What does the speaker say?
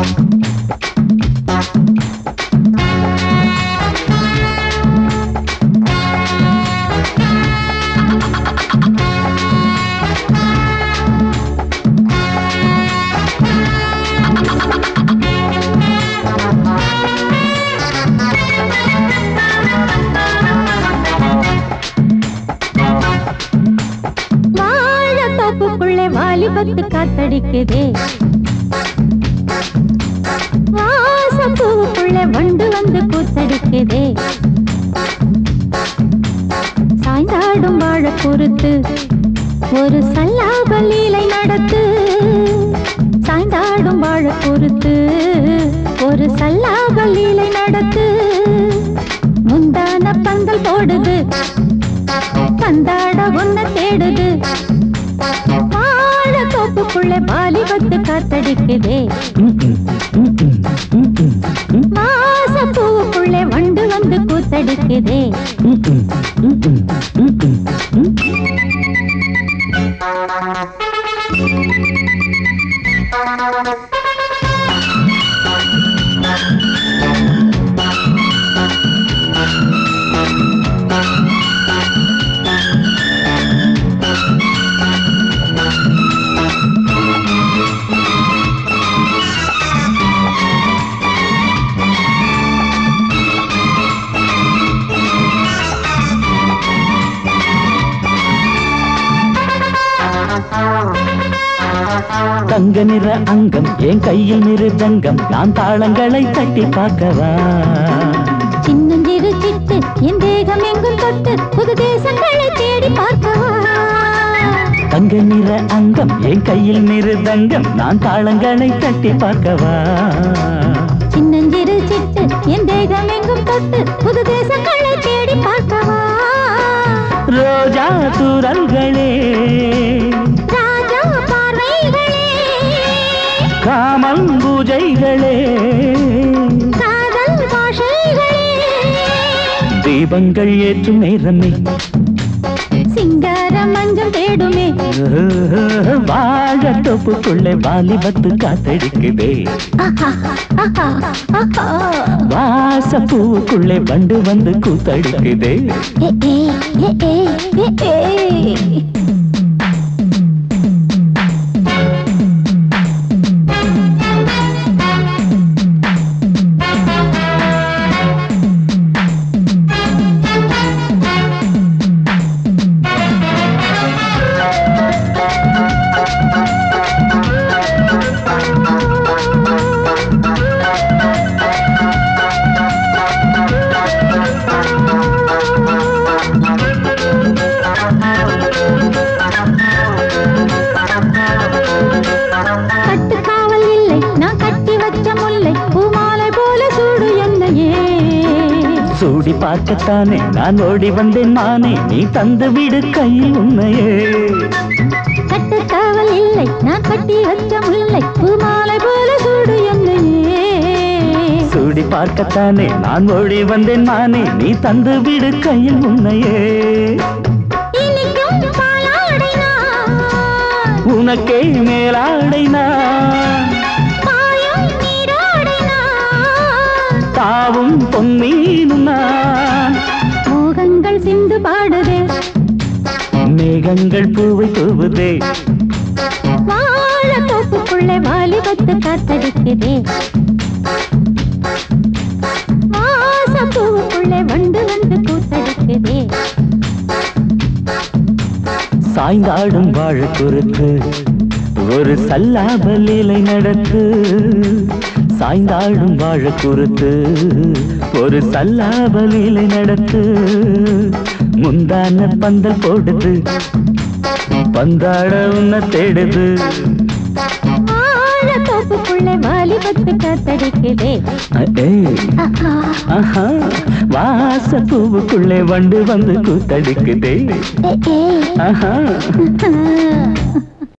வாழ தோப்புக்குள்ளே வாலிபத்து காத்தடிக்குதே வாசப்பூவுக்குள்ளே வண்டு வந்து கூத்தடிக்குதே சாய்ந்தாடும் வாழ பொறுத்து ஒரு சல்லாப லீலை நடத்து சாய்ந்தாடும் வாழ பொறுத்து ஒரு சல்லாப லீலை நடத்து முந்தான பந்தல் போடுது பந்தாட ஒன்ன தேடுது வாழ தோப்புக்குள்ள வாலிபத்து காத்தடிக்குதே மாச பூவுக்குள்ளே வண்டு வந்து கூத்தடிக்குதே தங்க நிற அங்கம் என் கையில் மிருதங்கம் நான் தாளங்களை தட்டி பார்க்கவா சின்னஞ்சிறு சிட்டு என் தேகம் எங்கும் தொட்டு புது தேசங்களை தேடி பார்க்கவா தங்க நிற அங்கம் என் கையில் மிருதங்கம் நான் தாளங்களை தட்டி பார்க்கவா சின்னஞ்சிறு சிட்டு என் தேகம் எங்கும் தொட்டு புது தேசங்களை தேடி பார்க்கவா ரோஜா தூரல்களே ராஜா பார்வைகளே காமம் பூஜைகளே காதல் பாஷைகளே தீபங்கள் ஏற்றும் நேரமே சிங்கார மஞ்சள் தேடுமே வாழ தொப்புக்குள்ளே வாலிபத்து காத்தடிக்குதே ஆஹா, ஆஹா, ஆஹா. வாச பூவுக்குள்ளே வண்டு வந்து கூத்தடிக்குதே ஏ, ஏ, ஏ, ஏ, ஏ, ஏ. கட்டுக்காவல் இல்லை நான் கட்டி வச்ச முல்லை பூமாலை போல சூடு என்னையே சூடி பார்க்கத்தானே நான் ஓடி வந்தேன் நானே நீ தந்து விடு கையில் உண்மையே கட்டுக்காவல் இல்லை நான் கட்டி வச்ச முல்லை பூமாலை போல சூடு என்னையே சூடி பார்க்கத்தானே நான் ஓடி வந்தேன் நானே நீ தந்து விடு கையில் உண்மையே இனிக்கும் பாலாடை நான், உனக்கே மேலாடை நான் பாயும் நீராடை நான். தாவும் பொன்னீனும் நான் மோகங்கள் சிந்து பாடுதே மேகங்கள் பூவை தூவுதே வாழ தோப்புக்குள்ளே வாலிபத்து காத்தடிக்குதே வாசம் பூவுக்குள்ளே வண்டு வந்து கூத்தடிக்குதே சாய்ந்தாடும் வாழ குறுக்கு ஒரு சல்லாப லீலை நடத்து சாய்ந்தாடும் வாழ குறுத்து ஒரு சல்லாப லீலை நடத்து முந்தான பந்தல் போடுது பந்தாட உன்ன தேடுது வாழ தோப்புக்குள்ளே வாலிபத்து காத்தடிக்குதே அ- ஏய், ஆஹா, ஆஹா, வாச பூவுக்குள்ளே வண்டு வந்து கூத்தடிக்குதே ஏ, ஏ. ஆஹா ஆஹா.